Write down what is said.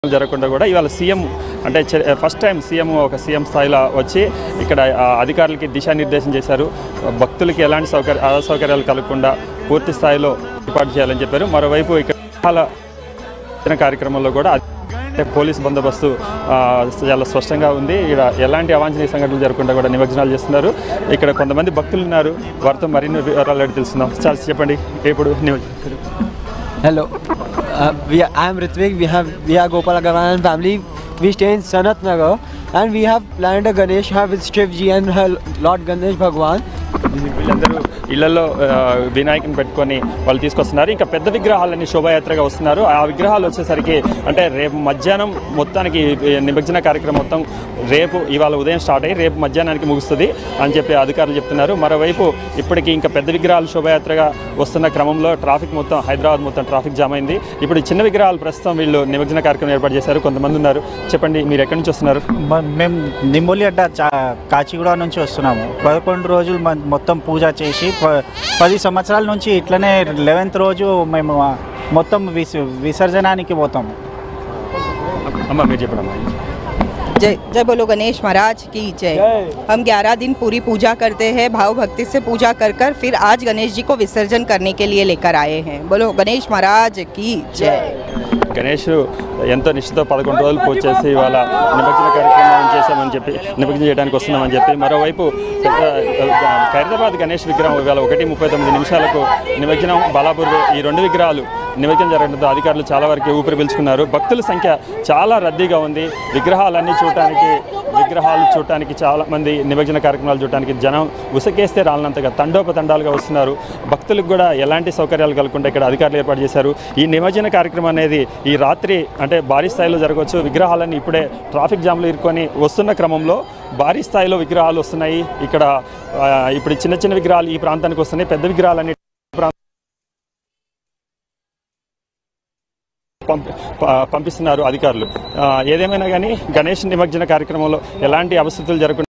జరగకుండా కూడా ఇవాళ సీఎం అంటే చె- ఫస్ట్ టైం సీఎం ఒక సీఎం స్థాయిలో వచ్చి ఇక్కడ ఆ, అధికారులకి దిశానిర్దేశం చేశారు భక్తులకి ఎలాంటి సౌకర్య అసౌకర్యాలు కలగకుండా పూర్తి స్థాయిలో ఏర్పాటు చేయాలని చెప్పారు మరోవైపు ఇక్కడ చాలా చిన్న కార్యక్రమంలో కూడా అంటే పోలీస్ బందోబస్తు ఆ, చాలా స్పష్టంగా ఉంది ఇక్కడ ఎలాంటి అవాంఛనీయ సంఘటనలు జరగకుండా కూడా నిమజ్జనాలు చేస్తున్నారు ఇక్కడ కొంతమంది భక్తులు ఉన్నారు వారితో మరిన్ని వివరాలు అడిగి తెలుసుకుందాం చాలా చెప్పండి ఎప్పుడు నిమజ్జనం Hello, uh, we are, I am Ritvik. We have we are Gopal Agarwal and family. We stay in Sanat Nagar and we have planned a Ganesh have with Shiv Ji and her Lord Ganesh Bhagwan. వీళ్ళందరూ ఇళ్లలో ఆ, వినాయకుని పెట్టుకొని వాళ్ళు తీసుకొస్తున్నారు ఇంకా పెద్ద విగ్రహాలన్నీ శోభాయాత్రగా వస్తున్నారు ఆ విగ్రహాలు వచ్చేసరికి అంటే రేపు మధ్యాహ్నం మొత్తానికి ఈ నిమజ్జన కార్యక్రమం మొత్తం రేపు ఇవాళ ఉదయం స్టార్ట్ అయ్యి రేపు మధ్యాహ్నానికి ముగుస్తుంది అని చెప్పి అధికారులు చెప్తున్నారు మరోవైపు ఇప్పటికి ఇంకా పెద్ద విగ్రహాలు శోభాయాత్రగా వస్తున్న క్రమంలో ట్రాఫిక్ మొత్తం హైదరాబాద్ మొత్తం ట్రాఫిక్ జామ్ అయింది ఇప్పుడు ఈ చిన్న విగ్రహాలు ప్రస్తుతం వీళ్ళు నిమజ్జన కార్యక్రమం ఏర్పాటు చేశారు కొంతమంది ఉన్నారు చెప్పండి మీరు ఎక్కడి నుంచి వస్తున్నారు మ- మేము నిమ్మూలి అడ్డ చా కాచిగూడ నుంచి వస్తున్నాము పదకొండు రోజులు మ- మొత్తం పూజ చేసి ప- పది సంవత్సరాల నుంచి ఇట్లనే లెవెన్త్ రోజు మేము ఆ మొత్తం విస విసర్జనానికి పోతాము అమ్మ మీరు చెప్పడమ్మా जय जय बोलो गणेश महाराज की जय हम 11 दिन पूरी पूजा करते हैं भाव भक्ति से पूजा कर कर फिर आज गणेश जी को विसर्जन करने के लिए लेकर आए हैं बोलो गणेश महाराज की जय గణేష్ ఎంతో నిష్ఠతో పదకొండు రోజులు పూజ చేసి ఇవాళ నిమజ్జన కార్యక్రమం చేశామని చెప్పి నిమజ్జనం చేయడానికి వస్తున్నామని చెప్పి మరోవైపు పెద్ద ఖైరదాబాద్ గణేష్ విగ్రహం ఇవాళ ఒకటి ముప్పై తొమ్మిది నిమిషాలకు నిమజ్జనం బాలాపూర్ ఈ రెండు విగ్రహాలు నిమజ్జనం జరగడంతో అధికారులు చాలా వరకు ఊపిరి పీల్చుకున్నారు భక్తుల సంఖ్య చాలా రద్దీగా ఉంది విగ్రహాలన్నీ చూడటానికి విగ్రహాలు చూడటానికి చాలా మంది నిమజ్జన కార్యక్రమాలు చూడటానికి జనం ఉసకేస్తే రాలనంతగా తండోపతండాలుగా వస్తున్నారు భక్తులకు కూడా ఎలాంటి సౌకర్యాలు కలగకుండా ఇక్కడ అధికారులు ఏర్పాటు చేశారు ఈ నిమజ్జన కార్యక్రమం అనేది ఈ రాత్రి అంటే భారీ స్థాయిలో జరగవచ్చు విగ్రహాలన్నీ ఇప్పుడే ట్రాఫిక్ జామ్లు ఇరుకొని వస్తున్న క్రమంలో భారీ స్థాయిలో విగ్రహాలు వస్తున్నాయి ఇక్కడ ఆ, ఇప్పుడు చిన్న చిన్న విగ్రహాలు ఈ ప్రాంతానికి వస్తున్నాయి పెద్ద విగ్రహాలన్నీ ప్రాం- పంపి- ప- పంపిస్తున్నారు అధికారులు ఆ, ఏదేమైనా కానీ గణేష్ నిమజ్జన కార్యక్రమంలో ఎలాంటి అవస్థతులు జరగకుండా